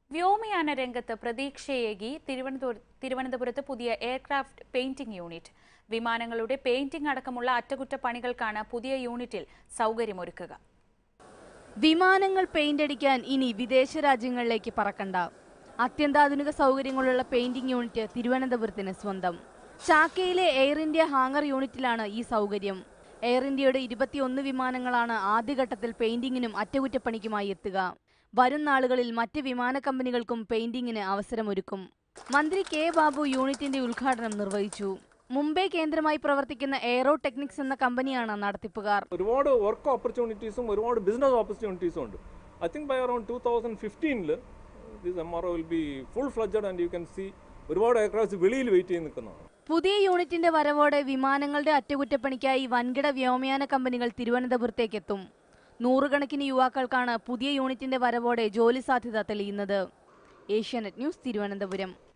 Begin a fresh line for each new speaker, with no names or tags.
വ്യോമയാന രംഗത്ത് പ്രതീക്ഷയേകി തിരുവനന്തപുര തിരുവനന്തപുരത്ത് പുതിയ എയർക്രാഫ്റ്റ് പെയിന്റിംഗ് യൂണിറ്റ് വിമാനങ്ങളുടെ പെയിന്റിംഗ് അടക്കമുള്ള അറ്റകുറ്റപ്പണികൾക്കാണ് പുതിയ യൂണിറ്റിൽ സൗകര്യമൊരുക്കുക
വിമാനങ്ങൾ പെയിന്റ് അടിക്കാൻ ഇനി വിദേശ രാജ്യങ്ങളിലേക്ക് പറക്കണ്ട അത്യന്താധുനിക സൗകര്യങ്ങളുള്ള പെയിന്റിംഗ് യൂണിറ്റ് തിരുവനന്തപുരത്തിന് സ്വന്തം ചാക്കയിലെ എയർ ഇന്ത്യ ഹാങ്ങർ യൂണിറ്റിലാണ് ഈ സൗകര്യം എയർ ഇന്ത്യയുടെ ഇരുപത്തിയൊന്ന് വിമാനങ്ങളാണ് ആദ്യഘട്ടത്തിൽ പെയിന്റിങ്ങിനും അറ്റകുറ്റപ്പണിക്കുമായി എത്തുക വരും നാളുകളിൽ മറ്റ് വിമാന കമ്പനികൾക്കും പെയിന്റിങ്ങിന് അവസരമൊരുക്കും മന്ത്രി കെ ബാബു യൂണിറ്റിന്റെ ഉദ്ഘാടനം നിർവഹിച്ചു മുംബൈ കേന്ദ്രമായി പ്രവർത്തിക്കുന്ന എയറോ ടെക്നിക്സ് എന്ന കമ്പനിയാണ് നടത്തിപ്പുകാർ
ഒരുപാട് വർക്ക് ഓപ്പർച്യൂണിറ്റീസും ഒരുപാട് ബിസിനസ് ഓപ്പർച്യൂണിറ്റീസും ഉണ്ട് I think by around two thousand ഫിഫ്റ്റീനിൽ this M R O will be full fledged and you can see ഒരുപാട് എയർക്രാഫ്റ്റ് വെളിയിൽ വെയിറ്റ് ചെയ്ത് നിൽക്കുന്നതാണ്
പുതിയ യൂണിറ്റിന്റെ വരവോടെ വിമാനങ്ങളുടെ അറ്റകുറ്റപ്പണിക്കായി വൻകിട വ്യോമയാന കമ്പനികൾ തിരുവനന്തപുരത്തേക്ക് എത്തും നൂറുകണക്കിന് യുവാക്കൾക്കാണ് പുതിയ യൂണിറ്റിന്റെ വരവോടെ ജോലി സാധ്യത തെളിയുന്നത് ഏഷ്യാനെറ്റ് ന്യൂസ് തിരുവനന്തപുരം